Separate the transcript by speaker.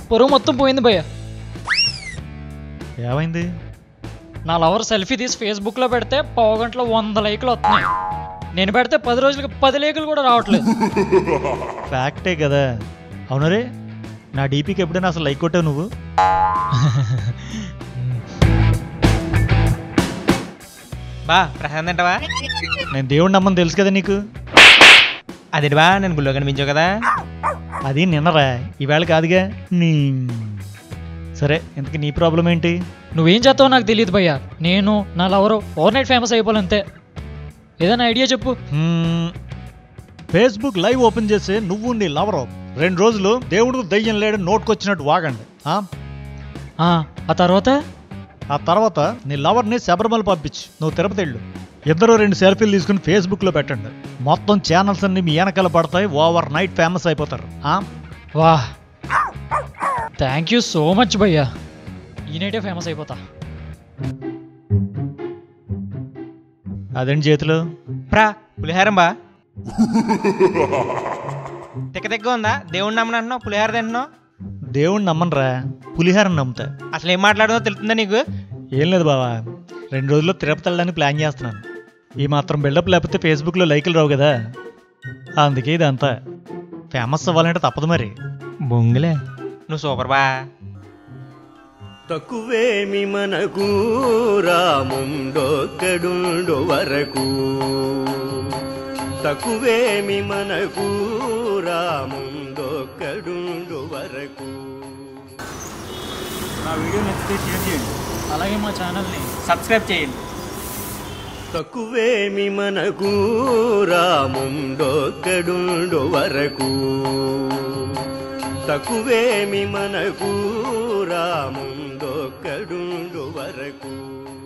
Speaker 1: పొరుగు మొత్తం పోయింది భయ్య
Speaker 2: ఏమైంది
Speaker 1: నా లవర్ సెల్ఫీ తీసి ఫేస్బుక్లో పెడితే పావు గంటలో వంద లైకులు వస్తున్నాయి నేను పెడితే పది రోజులకి పది లైకులు కూడా రావట్లేదు
Speaker 2: ఫ్యాక్టే కదా అవునరే నా డీపీకి ఎప్పుడైనా అసలు లైక్ కొట్టావు నువ్వు
Speaker 3: బా ప్రశాంత్ అంటవా
Speaker 2: నేను దేవుడి నమ్మని తెలుసు కదా నీకు
Speaker 3: అది బా నేను గుళ్ళో కనిపించావు కదా
Speaker 2: అది నిన్నరా ఈవేళ కాదుగా నీ సరే ఇంతకీ నీ ప్రాబ్లం ఏంటి
Speaker 1: నువ్వేం చేస్తావో నాకు తెలియదు భయ్య నేను నా లవరు ఓవర్ నైట్ ఫేమస్ అయిపోవాలంతే ఏదైనా ఐడియా చెప్పు
Speaker 2: హ్మ్. ఫేస్బుక్ లైవ్ ఓపెన్ చేసి నువ్వు నీ లవరు రెండు రోజులు దేవుడు దయ్యం లేడు నోటుకొచ్చినట్టు వాగండి ఆ?
Speaker 1: ఆ, ఆ తర్వాత
Speaker 2: ఆ తర్వాత నీ లవర్ని శబరిమల పంపించు నువ్వు తిరుపతి వెళ్ళు ఇద్దరు రెండు సెల్ఫీలు తీసుకుని ఫేస్బుక్లో పెట్టండి మొత్తం ఛానల్స్ అన్ని మీ వెనకాల పడతాయి ఓవర్ నైట్ ఫేమస్ అయిపోతారు ఆ?
Speaker 1: వా థ్యాంక్ యూ సో మచ్ భయ్యా ఈ నైటే ఫేమస్ అయిపోతా
Speaker 2: అదేంటి చేతిలో
Speaker 3: ప్రా పులిహారం బా తిక్క తిక్క ఉందా దేవుణ్ణి నమ్మని అంటున్నావు పులిహార తింటున్నావు
Speaker 2: దేవుణ్ణి నమ్మనరా పులిహారం నమ్ముతా
Speaker 3: అసలు ఏం మాట్లాడుతుందో తెలుస్తుందా నీకు
Speaker 2: ఏం లేదు బావా రెండు రోజుల్లో తిరుపతి వెళ్ళడానికి ప్లాన్ చేస్తున్నాను ఈ మాత్రం బిల్డప్ లేకపోతే ఫేస్బుక్లో లైకులు రావు కదా అందుకే ఇదంతా ఫేమస్ అవ్వాలంటే తప్పదు మరి
Speaker 3: బొంగులే నువ్వు సూపర్ బా
Speaker 4: తక్కువేమి మనకు రాముండొక్కడుండు వరకు తక్కువేమి మనకు రాముండొక్కడుండు వరకు
Speaker 2: నా వీడియో నచ్చితే షేర్ చేయండి
Speaker 1: అలాగే మా ఛానల్ని
Speaker 3: సబ్స్క్రైబ్ చేయండి
Speaker 4: తక్కువేమి మనకు రాముండొక్కడుండు వరకు తక్కువేమి మనకు రాముండొక్కడుండు వరకు